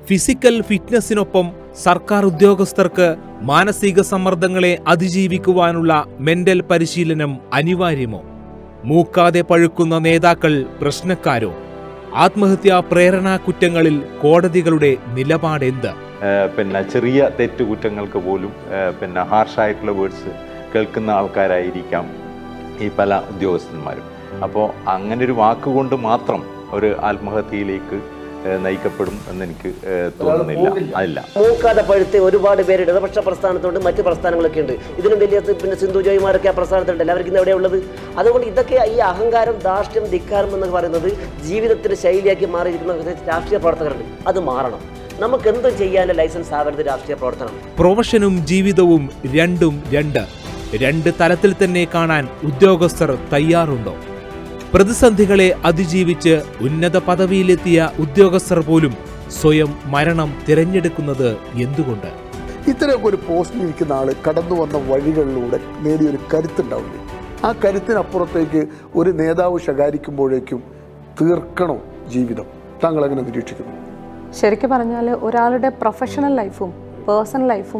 physical ഫിറ്റ്നസിനൊപ്പം സർക്കാർ ഉദ്യോഗസ്ഥർക്ക് മാനസിക സമ്മർദ്ദങ്ങളെ അതിജീവിക്കുവാനുള്ള മെന്റൽ പരിശീലനം അനിവാര്യമോ മൂക്കാതെ പഴുക്കുന്ന നേതാക്കൾ പ്രശ്നക്കാരോ ആത്മഹത്യാ പ്രേരണാ കുറ്റങ്ങളിൽ കോടതികളുടെ നിലപാടെന്ത് ഏഹ് പിന്നെ ചെറിയ തെറ്റുകുറ്റങ്ങൾക്ക് പോലും ഏഹ് പിന്നെ ഹാർഷായിട്ടുള്ള വേർഡ്സ് കേൾക്കുന്ന ആൾക്കാരായിരിക്കാം ഈ പല ഉദ്യോഗസ്ഥന്മാരും അപ്പോൾ അങ്ങനെ ഒരു വാക്കുകൊണ്ട് മാത്രം ഒരു ആത്മഹത്യയിലേക്ക് ഏഹ് നയിക്കപ്പെടും എന്നെനിക്ക് ഏഹ് തോന്നുന്നില്ല അല്ല മൂക്കാതെ പഴുത്ത് ഒരുപാട് പേര് ഇടതുപക്ഷ പ്രസ്ഥാനത്തുണ്ട് മറ്റ് പ്രസ്ഥാനങ്ങളൊക്കെ ഉണ്ട് ഇതിനും വലിയ ത് പിന്നെ സിന്ധു ജോയിമാരൊക്കെ ആ പ്രസ്ഥാനത്തുണ്ടല്ലോ അവർക്ക് ഇന്ന് എവിടെയുള്ളത് അതുകൊണ്ട് ഇതൊക്കെ ഈ അഹങ്കാരം ധാർഷ്ട്യം ധിക്കാരം എന്ന് പറയുന്നത് ജീവിതത്തിന്റെ ശൈലിയാക്കി മാറിയിരിക്കുന്ന രാഷ്ട്രീയ പ്രവർത്തകരുണ്ട് അത് മാറണം നമുക്ക് എന്തും ചെയ്യാനുള്ള ലൈസൻസ് ആവരുത് രാഷ്ട്രീയ പ്രവർത്തനം പ്രൊഫഷനും ജീവിതവും രണ്ടും രണ്ട് രണ്ട് തലത്തിൽ തന്നെ കാണാൻ ഉദ്യോഗസ്ഥർ തയ്യാറുണ്ടോ പ്രതിസന്ധികളെ അതിജീവിച്ച് ഉന്നത പദവിയിലെത്തിയ ഉദ്യോഗസ്ഥർ പോലും സ്വയം മരണം തിരഞ്ഞെടുക്കുന്നത് എന്തുകൊണ്ട് ഇത്രയൊക്കെ ഒരു പോസ്റ്റിൽ ഇരിക്കുന്ന ആൾ കടന്നു വന്ന വഴികളിലൂടെ നേടിയൊരു കരുത്തുണ്ടാവില്ലേ ആ കരുത്തിനപ്പുറത്തേക്ക് ഒരു നേതാവ് ശകാരിക്കുമ്പോഴേക്കും തീർക്കണം ജീവിതം താങ്കൾ അങ്ങനെ നിരീക്ഷിക്കുന്നു ശരിക്കും പറഞ്ഞാൽ ഒരാളുടെ പ്രൊഫഷണൽ ലൈഫും പേഴ്സണൽ ലൈഫും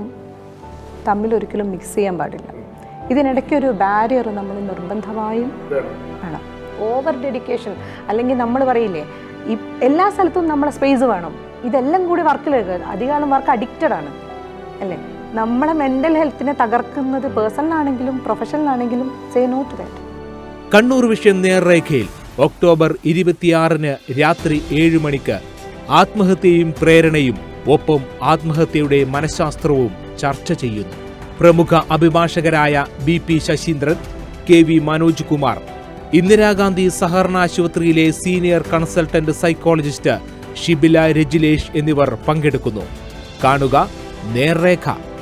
തമ്മിൽ ഒരിക്കലും മിക്സ് ചെയ്യാൻ പാടില്ല ഇതിനിടയ്ക്ക് ഒരു ബാരിയർ നമ്മൾ നിർബന്ധമായും വേണം ഓവർ ഡെഡിക്കേഷൻ അല്ലെങ്കിൽ നമ്മൾ പറയില്ലേ ഈ എല്ലാ സ്ഥലത്തും നമ്മളെ സ്പേസ് വേണം ഇതെല്ലാം കൂടി വർക്കിലെടുക്കുക അധികാലം വർക്ക് അഡിക്റ്റഡ് ആണ് അല്ലേ നമ്മളെ മെൻ്റൽ ഹെൽത്തിനെ തകർക്കുന്നത് പേഴ്സണൽ ആണെങ്കിലും പ്രൊഫഷണൽ ആണെങ്കിലും say no to that Kannur vision നേർരേഖയിൽ ഒക്ടോബർ ഇരുപത്തിയാറിന് രാത്രി ഏഴ് മണിക്ക് ആത്മഹത്യയും പ്രേരണയും ഒപ്പം ആത്മഹത്യയുടെ മനഃശാസ്ത്രവും ചർച്ച ചെയ്യുന്നു പ്രമുഖ അഭിഭാഷകരായ B P Sasheendran K V Manoj Kumar Indira Gandhi സഹകരണ ആശുപത്രിയിലെ senior consultant psychologist Shibila Rajilesh എന്നിവർ പങ്കെടുക്കുന്നു കാണുക നേർരേഖ